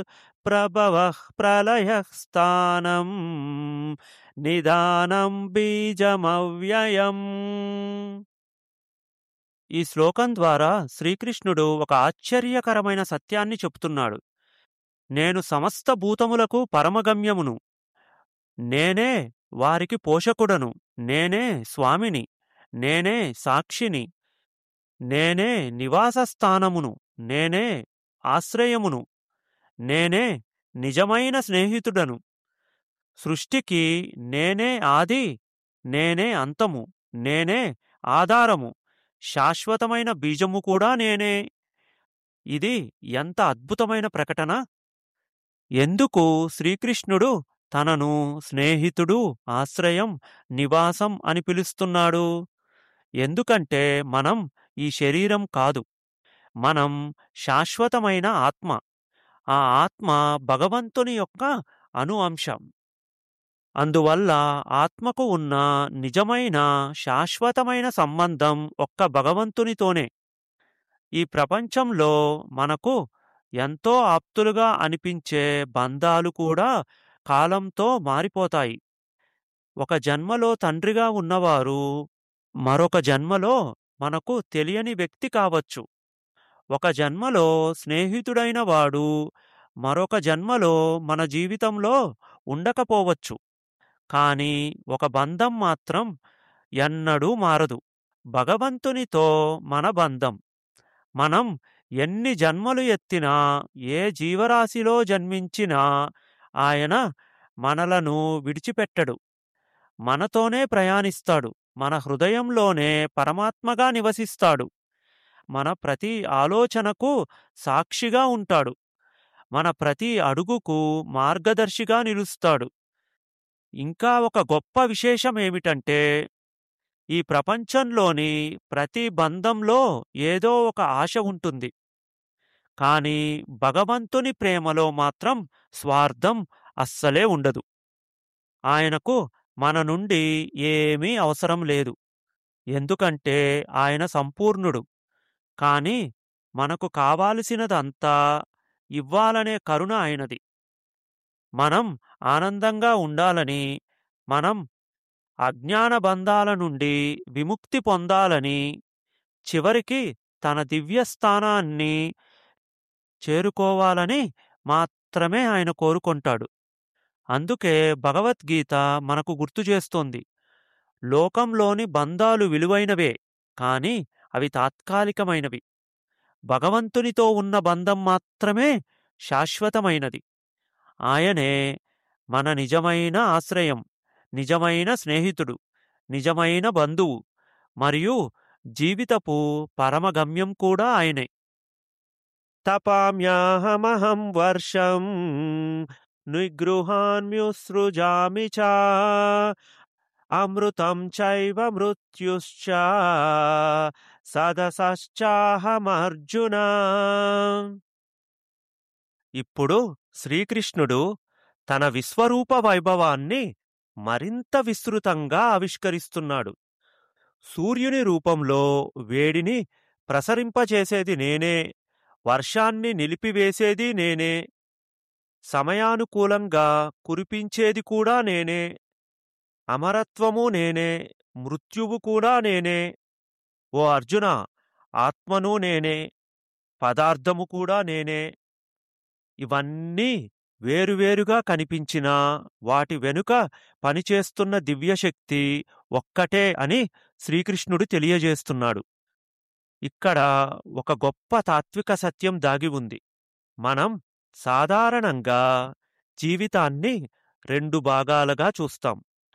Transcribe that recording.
ప్రభవః ప్రళయః స్థానం నిదానం బీజమవ్యయం ఈ శ్లోకం ద్వారా శ్రీకృష్ణుడు ఒక ఆశ్చర్యకరమైన సత్యాన్ని చెప్తున్నాడు నేను సమస్త భూతములకు పరమగమ్యమును నేనే వారికి పోషకుడను నేనే స్వామిని నేనే సాక్షిని నేనే నివాస స్థానమును నేనే ఆశ్రయమును నేనే నిజమైన స్నేహితుడను సృష్టికి నేనే ఆది నేనే అంతము నేనే ఆధారము శాశ్వతమైన బీజము కూడా నేనే ఇది ఎంత అద్భుతమైన ప్రకటన ఎందుకు శ్రీకృష్ణుడు తనను స్నేహితుడు ఆశ్రయం నివాసం అని పిలుస్తున్నాడు ఎందుకంటే మనం ఈ శరీరం కాదు మనం శాశ్వతమైన ఆత్మ ఆ ఆత్మ భగవంతుని యొక్క అను అంశం అందువల్ల ఆత్మకు ఉన్న నిజమైన శాశ్వతమైన సంబంధం ఒక్క భగవంతునితోనే ఈ ప్రపంచంలో మనకు ఎంతో ఆప్తులుగా అనిపించే బంధాలు కూడా కాలంతో మారిపోతాయి ఒక జన్మలో తండ్రిగా ఉన్నవారు మరొక జన్మలో మనకు తెలియని వ్యక్తి కావచ్చు ఒక జన్మలో స్నేహితుడైన వాడు మరొక జన్మలో మన జీవితంలో ఉండకపోవచ్చు కాని ఒక బంధం మాత్రం ఎన్నడూ మారదు భగవంతునితో మన బంధం మనం ఎన్ని జన్మలు ఎత్తినా ఏ జీవరాశిలో జన్మించినా ఆయన మనలను విడిచిపెట్టడు మనతోనే ప్రయాణిస్తాడు మన హృదయంలోనే పరమాత్మగా నివసిస్తాడు మన ప్రతి ఆలోచనకు సాక్షిగా ఉంటాడు మన ప్రతి అడుగుకు మార్గదర్శిగా నిలుస్తాడు ఇంకా ఒక గొప్ప విశేషమేమిటంటే ఈ ప్రపంచంలోని ప్రతి బంధంలో ఏదో ఒక ఆశ ఉంటుంది కాని భగవంతుని ప్రేమలో మాత్రం స్వార్థం అస్సలే ఉండదు ఆయనకు మన నుండి ఏమీ అవసరం లేదు ఎందుకంటే ఆయన సంపూర్ణుడు కాని మనకు కావాల్సినదంతా ఇవ్వాలనే కరుణ ఆయనది మనం ఆనందంగా ఉండాలని మనం అజ్ఞాన బంధాల నుండి విముక్తి పొందాలని చివరికి తన దివ్యస్థానాన్ని చేరుకోవాలని మాత్రమే ఆయన కోరుకుంటాడు అందుకే భగవద్గీత మనకు గుర్తు చేస్తోంది లోకంలోని బంధాలు విలువైనవే కాని అవి తాత్కాలికమైనవి భగవంతునితో ఉన్న బంధం మాత్రమే శాశ్వతమైనది ఆయనే మన నిజమైన ఆశ్రయం నిజమైన స్నేహితుడు నిజమైన బంధువు మరియు జీవితపు పరమగమ్యం కూడా ఆయనే తపామ్యాహమహం వర్షం నిగృహాన్మ్యుసృజామి చ అమృతం చైవ మృత్యుశ్చ సదసశ్చాహమర్జున ఇప్పుడు శ్రీకృష్ణుడు తన విశ్వరూప వైభవాన్ని మరింత విస్తృతంగా ఆవిష్కరిస్తున్నాడు సూర్యుని రూపంలో వేడిని ప్రసరింపచేసేది నేనే వర్షాన్ని నిలిపివేసేది నేనే సమయానుకూలంగా కురిపించేది కూడా నేనే అమరత్వము నేనే మృత్యువు కూడా నేనే ఓ అర్జున ఆత్మను నేనే పదార్థము కూడా నేనే ఇవన్నీ వేరువేరుగా కనిపించినా వాటి వెనుక పనిచేస్తున్న దివ్యశక్తి ఒక్కటే అని శ్రీకృష్ణుడు తెలియజేస్తున్నాడు ఇక్కడ ఒక గొప్ప తాత్విక సత్యం దాగి ఉంది మనం సాధారణంగా జీవితాన్ని రెండు భాగాలుగా చూస్తాం